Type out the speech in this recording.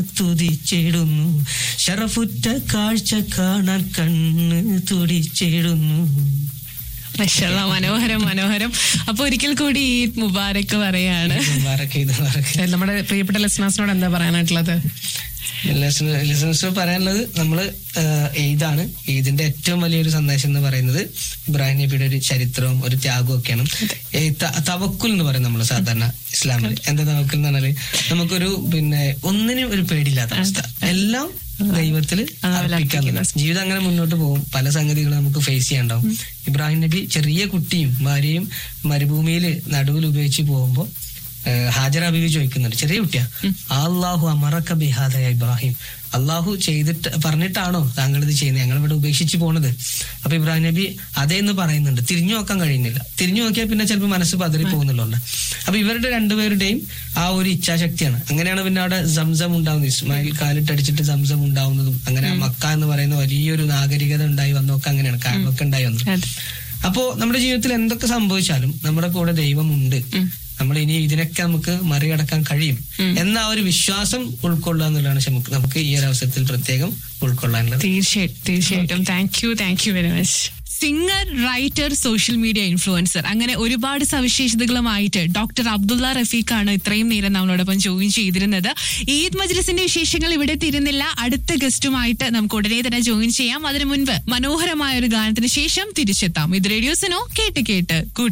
തുതിച്ചിടുന്നു ശറഫുറ്റ കാഴ്ച കാണാൻ കണ്ണ് തുടിച്ചിടുന്നു മാഷാല്ലാ, മനോഹരം മനോഹരം അപ്പൊ ഒരിക്കൽ കൂടി ഈദ് മുബാരക്ക് പറയാണ് മുബാറക്ക് ഇത് മുബാറക്ക്. നമ്മുടെ പ്രിയപ്പെട്ട ലിസണേഴ്സിനോട് എന്താ പറയാനായിട്ടുള്ളത് ലിസണേഴ്സ് പറയാനുള്ളത് നമ്മള് ഈദാണ് ഈദിന്റെ ഏറ്റവും വലിയൊരു സന്ദേശം എന്ന് പറയുന്നത് ഇബ്രാഹിം നബിയുടെ ഒരു ചരിത്രവും ഒരു ത്യാഗവും ഒക്കെയാണ് ഈ ത- തവക്കുൽ എന്ന് പറയും നമ്മൾ സാധാരണ ഇസ്ലാമിൽ എന്താ തവക്കുൽ എന്ന് പറഞ്ഞാല് നമുക്കൊരു പിന്നെ ഒന്നിനും ഒരു പേടിയില്ലാത്ത അവസ്ഥ എല്ലാം ദൈവത്തിൽ അർപ്പിക്കാന്നുള്ള ജീവിതം അങ്ങനെ മുന്നോട്ട് പോകും പല സംഗതികളും നമുക്ക് ഫേസ് ചെയ്യാണ്ടാവും ഇബ്രാഹിം നബി ചെറിയ കുട്ടിയും ഭാര്യയും മരുഭൂമിയിൽ നടുവിൽ ഉപയോഗിച്ച് പോകുമ്പോ ഏഹ് ഹാജറ ബീവി ചോദിക്കുന്നുണ്ട് ചെറിയ കുട്ടിയാ അള്ളാഹു അമറക്ക ബിഹാദ ഇബ്രാഹിം അള്ളാഹു ചെയ്തിട്ട് പറഞ്ഞിട്ടാണോ താങ്കൾ ഇത് ചെയ്യുന്നത് ഞങ്ങൾ ഇവിടെ ഉപേക്ഷിച്ച് പോണത് അപ്പൊ ഇബ്രാഹിം നബി അതേ എന്ന് പറയുന്നുണ്ട് തിരിഞ്ഞു നോക്കാൻ കഴിയുന്നില്ല തിരിഞ്ഞു നോക്കിയാൽ പിന്നെ ചിലപ്പോൾ മനസ്സ് പതറി പോകുന്നുള്ളതുകൊണ്ട് അപ്പൊ ഇവരുടെ രണ്ടുപേരുടെയും ആ ഒരു ഇച്ഛാശക്തിയാണ് അങ്ങനെയാണ് പിന്നെ അവിടെ സംസം ഉണ്ടാവുന്നത് ഇസ്മായിൽ കാലിട്ടടിച്ചിട്ട് സംസം ഉണ്ടാവുന്നതും അങ്ങനെ ആ മക്ക എന്ന് പറയുന്ന വലിയൊരു നാഗരികത ഉണ്ടായി വന്നൊക്കെ അങ്ങനെയാണ് കാഴ്മൊക്കെ ഉണ്ടായി വന്നത് അതെ. അപ്പോ നമ്മുടെ ജീവിതത്തിൽ എന്തൊക്കെ സംഭവിച്ചാലും നമ്മുടെ കൂടെ ദൈവമുണ്ട് നമ്മൾ ഇനി ഇതിനൊക്കെ നമുക്ക് മറികടക്കാൻ കഴിയും എന്ന ആ ഒരു വിശ്വാസം ഉൾക്കൊള്ളുക എന്നുള്ളതാണ് നമുക്ക് നമുക്ക് ഈ ഒരു അവസരത്തിൽ പ്രത്യേകം ഉൾക്കൊള്ളാനുള്ളത് തീർച്ചയായിട്ടും തീർച്ചയായിട്ടും thank you thank you very much singer writer social media influencer അങ്ങനെ ഒരുപാട് സവിശേഷതകളുമായിട്ട് ഡോക്ടർ അബ്ദുള്ള റഫീഖാണ് ഇത്രയും നേരം നമ്മളോടൊപ്പം ജോയിൻ ചെയ്തിരുന്നത് ഈദ് മജ്ലിസിന്റെ വിശേഷങ്ങൾ ഇവിടെ തീരുന്നില്ല അടുത്ത ഗസ്റ്റുമായിട്ട് നമുക്ക് ഉടനെ തന്നെ ജോയിൻ ചെയ്യാം അതിനു മുൻപ് മനോഹരമായ ഒരു ഗാനത്തിന് ശേഷം തിരിച്ചെത്താം ഇത് റേഡിയോസിനോ കേട്ട് കേട്ട് കൂട്ട്